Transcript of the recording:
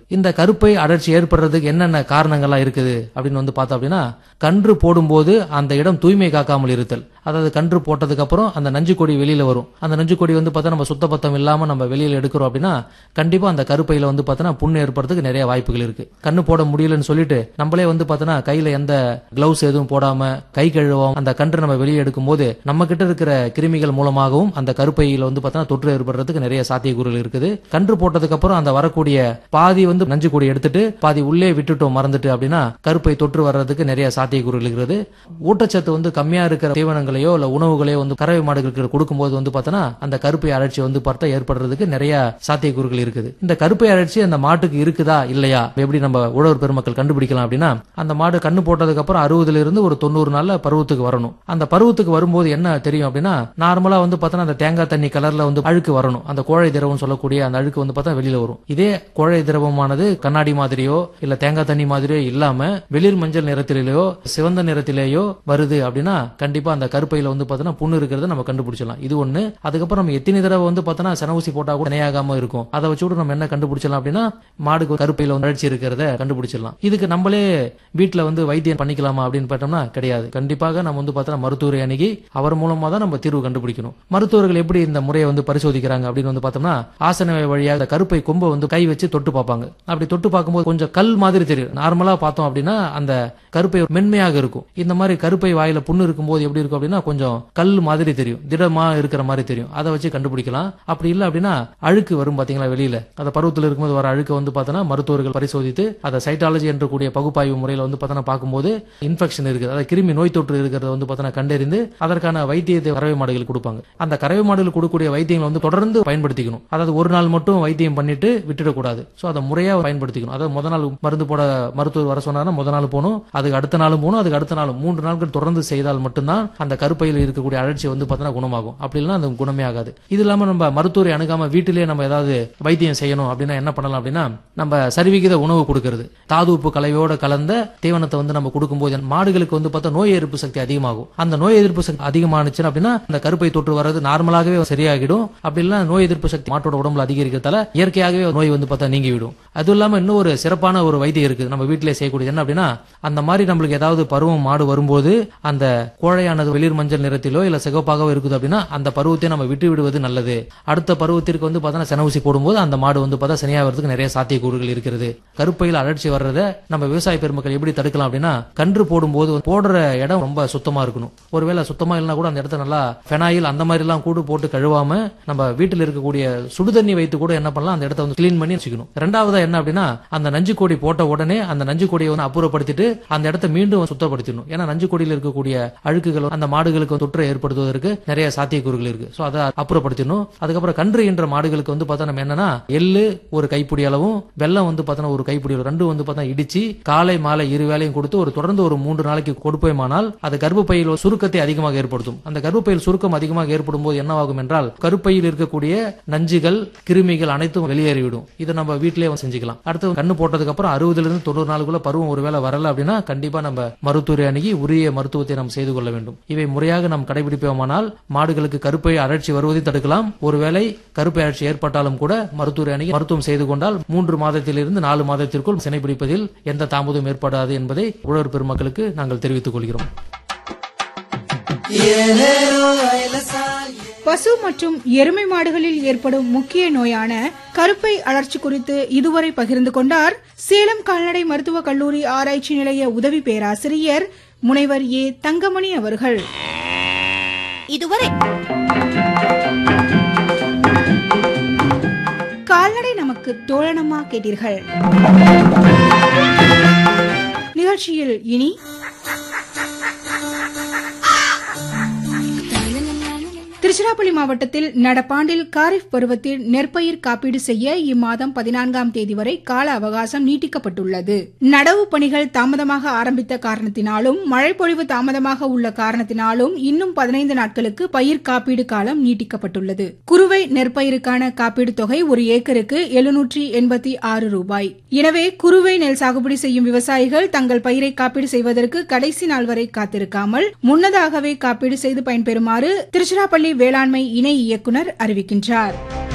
இந்த கருப்பை அழற்சி ஏற்படுறதுக்கு என்னென்ன காரணங்கள்லாம் இருக்குது அப்படின்னு வந்து பார்த்தோம் அப்படின்னா கன்று போடும்போது அந்த இடம் தூய்மை காக்காமல் இருத்தல் அதாவது கன்று போட்டதுக்கு அப்புறம் அந்த நஞ்சு கொடி வெளியில வரும் அந்த நஞ்சு கொடி வந்து பார்த்தா நம்ம சுத்தபத்தம் இல்லாம நம்ம வெளியில எடுக்கிறோம் அப்படின்னா கண்டிப்பா அந்த கருப்பையில வந்து பார்த்தோன்னா புண்ணு ஏற்படுறதுக்கு நிறைய வாய்ப்புகள் இருக்கு கண்ணு போட முடியலன்னு சொல்லிட்டு நம்மளே வந்து பார்த்தோன்னா கையில எந்த கிளவுஸ் எதுவும் போடாம கை கழுவோம் அந்த கன்று நம்ம வெளியே எடுக்கும்போது நம்ம கிட்ட இருக்கிற கிருமிகள் மூலமாகவும் அந்த கருப்பையில வந்து பார்த்தோன்னா தொற்று ஏற்படுறதுக்கு நிறைய சாத்தியக்கூறுகள் இருக்குது கன்று போட்டதுக்கு அப்புறம் அந்த வரக்கூடிய பாதி வந்து நஞ்சு கொடி எடுத்துட்டு பாதி உள்ளே விட்டுட்டோம் மறந்துட்டு அப்படின்னா கருப்பை தொற்று வர்றதுக்கு நிறைய சாத்தியக்கூறுகள் இருக்கிறது ஊட்டச்சத்து வந்து கம்மியா இருக்கிற தீவனங்களையோ இல்ல உணவுகளையோ வந்து கறவை மாடுகளுக்கு கொடுக்கும்போது வந்து பார்த்தோன்னா அந்த கருப்பை அழற்சி வந்து பார்த்தா ஏற்படுறதுக்கு நிறைய சாத்தியக்கூறுகள் இருக்குது இந்த கருப்பை அழற்சி அந்த மாட்டுக்கு இருக்குதா இல்லையா எப்படி நம்ம உழவர் பெருமக்கள் கண்டுபிடிக்கலாம் அப்படின்னா அந்த மாடு கண்ணு போட்டதுக்கு அப்புறம் அறுபதுல இருந்து ஒரு தொண்ணூறு நாள்ல பருவத்துக்கு வரணும் அந்த பருவத்துக்கு வரும்போது என்ன தெரியும் அப்படின்னா நார்மலா வந்து பார்த்தோன்னா அந்த தேங்காய் தண்ணி கலர்ல வந்து அழுக்கு வரணும் அந்த கோழை திரவம் சொல்லக்கூடிய அந்த அழுக்கு வந்து பார்த்தா வெளியில வரும் இதே கோழை திரவமானது கண்ணாடி மாதிரியோ இல்ல தேங்காய் தண்ணி மாதிரியோ இல்லாம வெளிர் மஞ்சள் நிறத்திலேயோ சிவந்த நிறத்திலேயோ வருது அப்படின்னா கண்டிப்பா அந்த கருப்பையில வந்து பார்த்தோன்னா புண்ணு இருக்கிறத நம்ம கண்டுபிடிச்சலாம் இது ஒண்ணு அதுக்கப்புறம் நம்ம எத்தனை தடவை வந்து பார்த்தோன்னா சனஊசி போட்டா கூட நினையாகாம இருக்கும் அதை வச்சு கூட நம்ம என்ன கண்டுபிடிச்சலாம் அப்படின்னா மாடுக்கு கருப்பையில வந்து அழற்சி இருக்கிறத கண்டுபிடிச்சிடலாம் இதுக்கு நம்மளே வீட்டுல வந்து வைத்தியம் பண்ணிக்கலாமா அப்படின்னு பார்த்தோம்னா கிடையாது கண்டிப்பாக நம்ம வந்து பார்த்தோன்னா மருத்துவரை அணுகி அவர் மூலமா தான் நம்ம தீர்வு கண்டுபிடிக்கணும் மருத்துவர்கள் எப்படி இந்த முறையை வந்து பரிசோதிக்கிறாங்க அப்படின்னு வந்து பார்த்தோம்னா ஆசன வழியாக அந்த கருப்பை கொம்பை வந்து கை வச்சு தொட்டு பார்ப்பாங்க அப்படி தொட்டு பார்க்கும்போது கொஞ்சம் கல் மாதிரி தெரியும் நார்மலா பார்த்தோம் அப்படின்னா அந்த கருப்பை மென்மையாக இருக்கும் இந்த மாதிரி கருப்பை வாயில புண்ணு இருக்கும்போது எப்படி இருக்கும் அப்படின்னா கொஞ்சம் கல் மாதிரி தெரியும் திடமா இருக்கிற மாதிரி தெரியும் அதை வச்சு கண்டுபிடிக்கலாம் அப்படி இல்லை அப்படின்னா அழுக்கு வரும் பாத்தீங்களா வெளியில அந்த பருவத்தில் இருக்கும்போது வர அழுக்கு வந்து பார்த்தோன்னா மருத்துவர்கள் பரிசோதித்து அதை சைட்டாலஜி என்ற கூடிய பகுப்பாய்வு முறையில வந்து பார்த்தோன்னா பார்க்கும்போது இன்ஃபெக்ஷன் இருக்குது அதாவது கிருமி நோய் தொற்று இருக்கிறத வந்து பார்த்தோன்னா கண்டறிந்து அதற்கான வைத்தியத்தை கறவை மாடுகள் கொடுப்பாங்க அந்த கறவை மாடுகள் கொடுக்கக்கூடிய வைத்தியங்களை வந்து தொடர்ந்து பயன்படுத்திக்கணும் அதாவது ஒரு நாள் மட்டும் வைத்தியம் பண்ணிட்டு விட்டுடக்கூடாது ஸோ அதை முறையா பயன்படுத்திக்கணும் அதாவது முத நாள் மருந்து போட மருத்துவர் வர சொன்னாங்கன்னா முத நாள் போகணும் அதுக்கு அடுத்த நாளும் போகணும் அதுக்கு அடுத்த நாள் மூன்று நாட்கள் தொடர்ந்து செய்தால் மட்டும்தான் அந்த கருப்பையில் இருக்கக்கூடிய அழற்சி வந்து பார்த்தோன்னா குணமாகும் அப்படி இல்லைன்னா அது குணமே ஆகாது இது இல்லாம நம்ம மருத்துவரை அணுகாம வீட்டிலேயே நம்ம ஏதாவது வைத்தியம் செய்யணும் அப்படின்னா என்ன பண்ணலாம் அப்படின்னா நம்ம சரிவிகித உணவு கொடுக்கிறது தாது உப்பு கலவையோட கலந்த தீவனத்தை வந்து நம்ம கொடுக்கும்போது மாடுகளுக்கு வந்து பார்த்தா நோய் எதிர்ப்பு சக்தி அதிகமாகும் அந்த நோய் எதிர்ப்பு சக்தி அதிகமானுச்சுன்னா அப்படின்னா அந்த கருப்பை தொற்று வர்றது நார்மலாகவே சரியாகிடும் அப்படி இல்லைன்னா நோய் எதிர்ப்பு சக்தி மாட்டோட உடம்புல அதிகரிக்கிறதால இயற்கையாகவே நோய் வந்து பார்த்தா நீங்கிவிடும் அதுவும் இல்லாம இன்னும் ஒரு சிறப்பான ஒரு வைத்தியம் இருக்குது நம்ம வீட்டிலே செய்யக்கூடியது என்ன அப்படின்னா அந்த மாதிரி நம்மளுக்கு ஏதாவது பருவம் மாடு வரும்போது அந்த கோழையானது வெளிர் மஞ்சள் நிறத்திலோ இல்ல சிகப்பாகவோ இருக்குது அப்படின்னா அந்த பருவத்தை நம்ம விட்டு விடுவது நல்லது அடுத்த பருவத்திற்கு வந்து பார்த்தா செனவுசி போடும்போது அந்த மாடு வந்து பார்த்தா சனியாகிறதுக்கு நிறைய சாத்தியக்கூறுகள் இருக்கிறது கருப்பையில் அழற்சி வர்றதை நம்ம விவசாய பெருமக்கள் எப்படி தடுக்கலாம் அப்படின்னா கன்று போடும்போது போடுற இடம் ரொம்ப சுத்தமா இருக்கணும் ஒருவேளை சுத்தமா இல்லைனா கூட அந்த இடத்த நல்லா ஃபெனாயில் அந்த மாதிரி எல்லாம் கூட போட்டு கழுவாம நம்ம வீட்டில் இருக்கக்கூடிய சுடுதண்ணி வைத்து கூட என்ன பண்ணலாம் அந்த இடத்த வந்து கிளீன் பண்ணி வச்சுக்கணும் ரெண்டாவதா என்ன அப்படின்னா அந்த நஞ்சு கொடி போட்ட உடனே அந்த நஞ்சு கொடியை வந்து அப்புறப்படுத்திட்டு அந்த இடத்த மீண்டும் சுத்தப்படுத்திடணும் ஏன்னா நஞ்சு கொடியில் இருக்கக்கூடிய அழுக்குகள் அந்த மாடுகளுக்கு தொற்றை ஏற்படுத்துவதற்கு நிறைய சாத்தியக்கூறுகள் இருக்கு சோ அதை அப்புறப்படுத்திடணும் அதுக்கப்புறம் கன்று என்ற மாடுகளுக்கு வந்து பார்த்தா நம்ம என்னன்னா எள்ளு ஒரு கைப்பிடி அளவும் வெள்ளம் வந்து பார்த்தோன்னா ஒரு கைப்பிடி அளவு, ரெண்டும் வந்து பார்த்தா இடிச்சு காலை மாலை இரு வேளையும் கொடுத்து ஒரு தொடர்ந்து ஒரு மூன்று நாளைக்கு கொடுப்போமானால் அது கர்ப்பப்பையில் ஒரு சுருக்கத்தை அதிகமாக ஏற்படுத்தும் அந்த கர்ப்பப்பையில் சுருக்கம் அதிகமாக ஏற்படும் போது என்னவாகும் என்றால் கருப்பையில் இருக்கக்கூடிய நஞ்சுகள் கிருமிகள் அனைத்தும் வெளியேறிவிடும் இதை நம்ம வீட்டிலேயே வந்து செஞ்சுக்கலாம் அடுத்து கண்ணு போட்டதுக்கு அப்புறம் அறுபதுல இருந்து தொண்ணூறு நாளுக்குள்ள பருவம் ஒருவேளை வரல அப்படின்னா கண்டிப்பா நம்ம மருத்துவரை அணுகி உரிய மருத்துவத்தை நாம் செய்து கொள்ள வேண்டும் இவை முறையாக நாம் கடைபிடிப்போமானால் மாடுகளுக்கு கருப்பை அழற்சி வருவதை தடுக்கலாம் ஒருவேளை கருப்பை அழற்சி ஏற்பட்டாலும் கூட மருத்துவரை அணுகி மருத்துவம் செய்து கொண்டால் மூன்று மாதத்திலிருந்து நாலு மாதத்திற்குள் சினை பிடிப்பதில் எந்த தாமதமும் ஏற்படாது என்பதை உழவர் பெருமக்களுக்கு நாங்கள் தெரிவித்துக் கொள்கிறோம் பசு மற்றும் எருமை மாடுகளில் ஏற்படும் முக்கிய நோயான கருப்பை அழற்சி குறித்து இதுவரை பகிர்ந்து கொண்டார் சேலம் கால்நடை மருத்துவக் கல்லூரி ஆராய்ச்சி நிலைய உதவி பேராசிரியர் முனைவர் ஏ தங்கமணி அவர்கள் இதுவரை கால்நடை நமக்கு தோழனமா கேட்டீர்கள் நிகழ்ச்சியில் இனி திருச்சிராப்பள்ளி மாவட்டத்தில் நடப்பாண்டில் காரிஃப் பருவத்தில் நெற்பயிர் காப்பீடு செய்ய இம்மாதம் பதினான்காம் தேதி வரை கால அவகாசம் நீட்டிக்கப்பட்டுள்ளது நடவு பணிகள் தாமதமாக ஆரம்பித்த காரணத்தினாலும் மழைப்பொழிவு தாமதமாக உள்ள காரணத்தினாலும் இன்னும் பதினைந்து நாட்களுக்கு பயிர் காப்பீடு காலம் நீட்டிக்கப்பட்டுள்ளது குறுவை நெற்பயிருக்கான காப்பீடு தொகை ஒரு ஏக்கருக்கு எழுநூற்றி எண்பத்தி ஆறு ரூபாய் எனவே குறுவை நெல் சாகுபடி செய்யும் விவசாயிகள் தங்கள் பயிரை காப்பீடு செய்வதற்கு கடைசி நாள் வரை காத்திருக்காமல் முன்னதாகவே காப்பீடு செய்து பயன்பெறுமாறு திருச்சிராப்பள்ளி வேளாண்மை இணை இயக்குநர் அறிவிக்கின்றார்